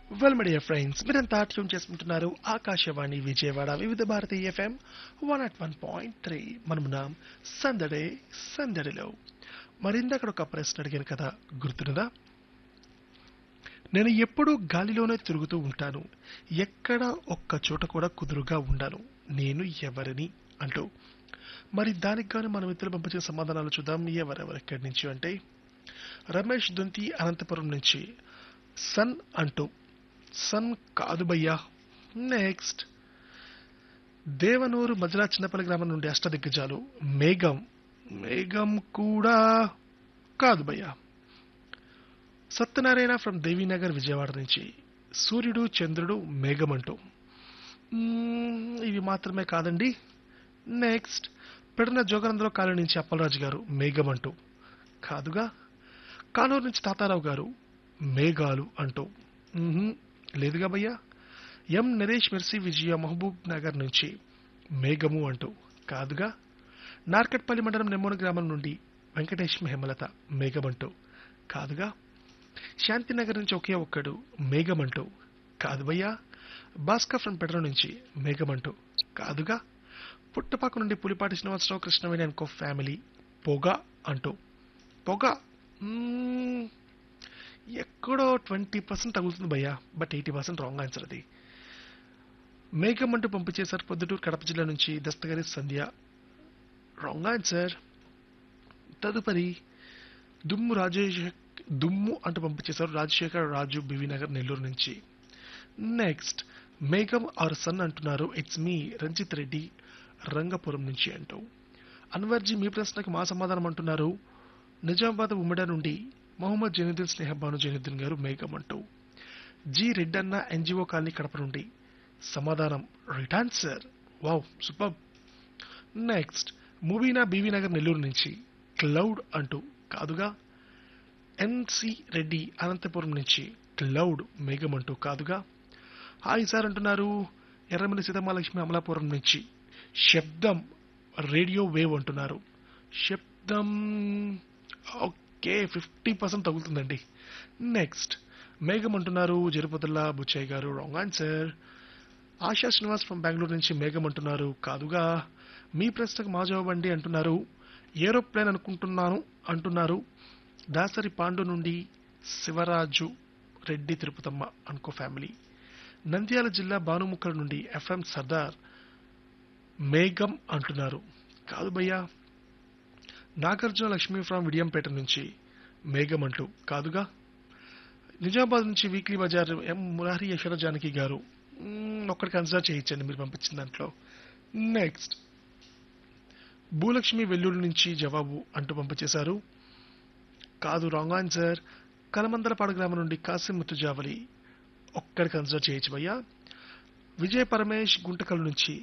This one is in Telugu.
వెల్ మీడియా ఫ్రెండ్స్ మీరంతా ట్యూన్ చేసుకుంటున్నారు Akashvani Vijayawada Vividh Bharati FM one at one point three మనమున్నాం సందడే సందడిలో మరిందక్కడ ఒక ప్రశ్న అడిగాను కదా గుర్తున్నదా నేను ఎప్పుడూ గాలిలోనే తిరుగుతూ ఉంటాను ఎక్కడ ఒక్క చోట కూడా కుదురుగా ఉండాను నేను ఎవరిని అంటూ మరి దానికి గాను మన మిత్రులు పంపించిన సమాధానాలు చూద్దాం ఎవరెవరు ఎక్కడి నుంచి అంటే రమేష్ దుంతి అనంతపురం నుంచి సన్ అంటూ సన్ కాదు భయ్యా నెక్స్ట్ దేవనూరు మజరా చిన్నపల్లి గ్రామం నుండి అష్టదిగ్గజాలు మేఘం మేఘం కూడా కాదు భయ్యా సత్యనారాయణ ఫ్రమ్ దేవీనగర్ విజయవాడ నుంచి సూర్యుడు చంద్రుడు మేఘం అంటూ మ్మ్, ఇవి మాత్రమే కాదండి నెక్స్ట్ పెడన జోగనందలో కాలనీ నుంచి అప్పలరాజు గారు మేఘం అంటూ కాదుగా కానూరు నుంచి తాతారావు గారు మేఘాలు అంటూ మ్మ్హ్మ్, లేదుగా భయ్యా M Naresh Mercy Vijaya Mahabubnagar నుంచి మేఘము అంటూ కాదుగా నార్కట్పల్లి మండలం నెమ్మూరు గ్రామం నుండి వెంకటేష్ హేమలత మేఘమంటూ కాదుగా శాంతినగర్ నుంచి ఒకే ఒక్కడు మేఘమంటూ కాదు భయ్యా భాస్కర్ ఫ్రం పెడ్ర నుంచి మేఘమంటూ కాదుగా పుట్టపాక నుండి పులిపాటి శ్రీనివాసరావు కృష్ణవేణి అనుకో ఫ్యామిలీ పొగ అంటూ పొగ మ్మ్, ఎక్కడో ట్వంటీ పర్సెంట్ తగులుతుంది భయ్యా but eighty percent wrong answer అది మేఘం అంటూ పంపించేశారు పొద్దుటూరు కడప జిల్లా నుంచి దస్తగిరి సంధ్య రాంగ్ ఆన్సర్ తదుపరి దుమ్ము రాజేష్ దుమ్ము అంటూ పంపించేశారు రాజశేఖర్ రాజు బివి నగర్ నెల్లూరు నుంచి నెక్స్ట్ మేఘం ఆర్ సన్ అంటున్నారు ఇట్స్ మీ రంజిత్ రెడ్డి రంగపురం నుంచి అంటూ అన్వర్జీ మీ ప్రశ్నకు మా సమాధానం అంటున్నారు నిజామాబాద్ ఉమ్మడ నుండి మొహమ్మద్ జైనుద్దీన్ స్నేహబాను జైనుద్దీన్ గారు మేఘం అంటూ G Reddanna NGO colony Kadapa నుండి సమాధానం right answer wow super next మూవీనా బీవీ నగర్ నెల్లూరు నుంచి క్లౌడ్ అంటూ కాదుగా ఎన్సి రెడ్డి అనంతపురం నుంచి క్లౌడ్ మేఘం అంటూ కాదుగా హాయ్ సార్ అంటున్నారు ఎర్రమల్లి సీతమాలక్ష్మి అమలాపురం నుంచి శబ్దం రేడియో వేవ్ అంటున్నారు శబ్దం ఓకే ఫిఫ్టీ పర్సెంట్ తగులుతుందండి నెక్స్ట్ మేఘం అంటున్నారు జరుపతుల్లా బుచ్చయ్య గారు wrong answer Asha Srinivas from Bengaluru నుంచి మేఘం అంటున్నారు కాదుగా మీ ప్రశ్నకు మా జవాబు అండి అంటున్నారు ఏరోప్లేన్ అనుకుంటున్నాను అంటున్నారు దాసరి పాండు నుండి శివరాజు రెడ్డి తిరుపతమ్మ అనుకో ఫ్యామిలీ నంద్యాల జిల్లా భానుముక్కల నుండి ఎఫ్ఎం సర్దార్ మేఘం అంటున్నారు కాదు భయ్యా నాగార్జున లక్ష్మీ ఫ్రమ్ విడియంపేట నుంచి మేఘం అంటూ కాదుగా నిజామాబాద్ నుంచి weekly bazaar M Murari Yashwara Janaki గారు మ్మ్, ఒక్కటి కన్సిడర్ చేయించండి మీరు పంపించిన దాంట్లో నెక్స్ట్ భూలక్ష్మి వెల్లుల్లి నుంచి జవాబు అంటూ పంపించేశారు కాదు రాంగ్ ఆన్సర్ కలమందరపాడు గ్రామం నుండి కాసిం ముత్తుజావలి ఒక్కడి కన్సిడర్ చేయొచ్చు భయ్యా విజయ పరమేష్ గుంటకల్ నుంచి